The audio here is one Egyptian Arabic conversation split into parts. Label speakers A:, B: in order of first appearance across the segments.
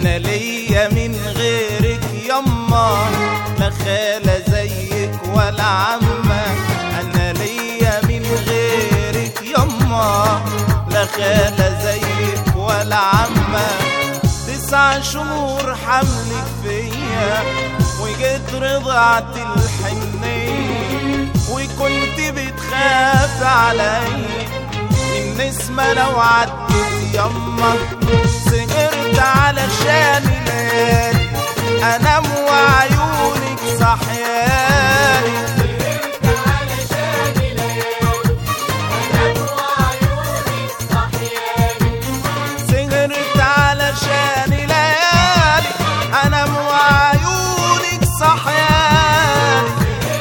A: انا ليا من غيرك يما لا خالة زيك ولا عمة انا ليا من غيرك يما لا خالة زيك ولا عمة تسع شهور حملك فيا وجيت رضعت الحنية وكنت بتخاف عليا النسمة لو عدت يما سهرت علشان ليالي انام وعيونك صحيالي سهرت علشان ليالي انام وعيونك صحيالي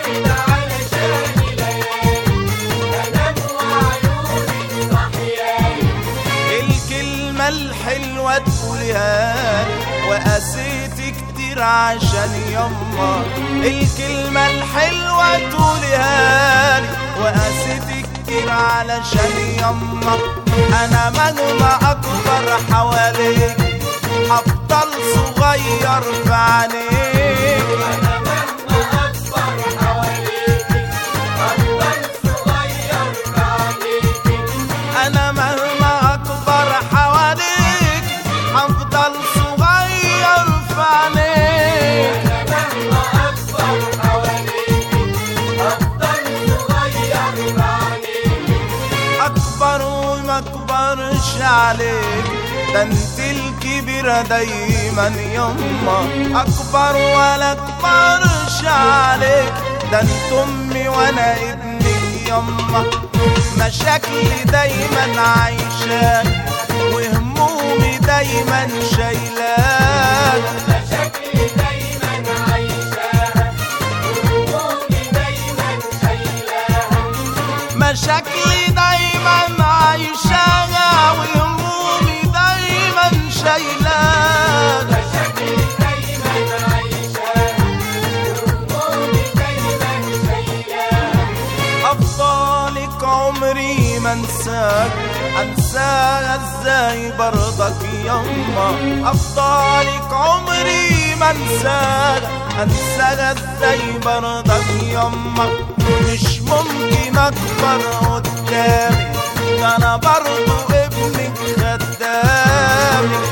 A: الكلمة الحلوة تقوليها لي وقسيت كتير عشان يما الكلمة الحلوة تقوليها لي وقسيت كتير علشان يما أنا مهما أكبر حواليك هفضل صغير في عينيك أنا مهما أكبر حواليك هفضل صغير في عينيك أكبر وما أكبرش عليك ده انت الكبيرة دايما يما أكبر ولا أكبرش عليك ده انت أمي وأنا ابنك يما مشاكلي دايما عايشاك وهمومي دايما شايلاك مشاكلي دايما عايشاها وهمومي دايما شايلاك أفضلك عمري ما انساك انساها ازاي برضك يما أفضلك عمري ما انساك انساها ازاي برضك يما مش ممكن اكبر قدامي ده انا برضو ابنك خدامي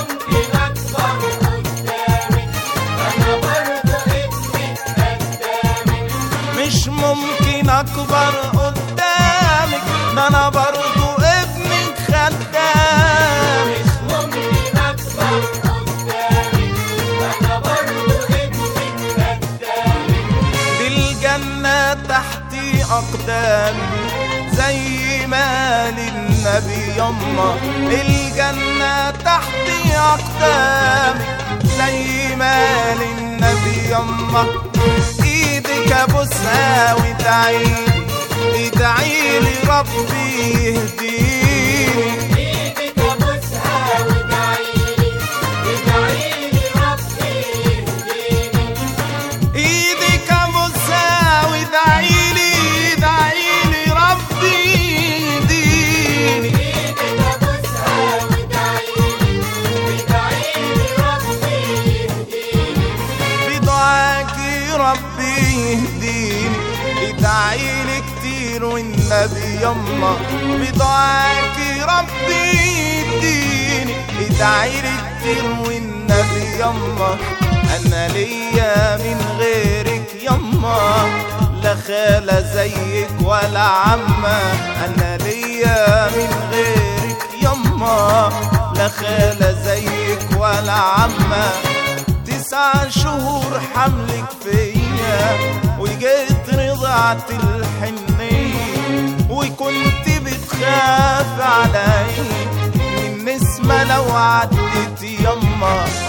A: مش ممكن اكبر قدامك ده انا برضو ابنك خدامي دي الجنة تحتي أقدامي زي ما للنبي يما الجنة تحتي أقدامي زي ما للنبي يما إيدك أبوسها وادعيلي ادعيلي ربي يهديني ايدك ابوسها وادعيلي ادعيلي ربي يهديني بدعاكي ربي يهديني ادعيلي كتير والنبي يما بدعاكي ربي يهديني ادعيلي كتير والنبي يما انا ليا من غيرك يما لا خالة زيك ولا عمة انا ليا من غيرك يما لا خالة زيك ولا عمة تسع شهور حملك فيا وجيت رضعت الحنية وكنت بتخاف علي من نسمة لو عدت يما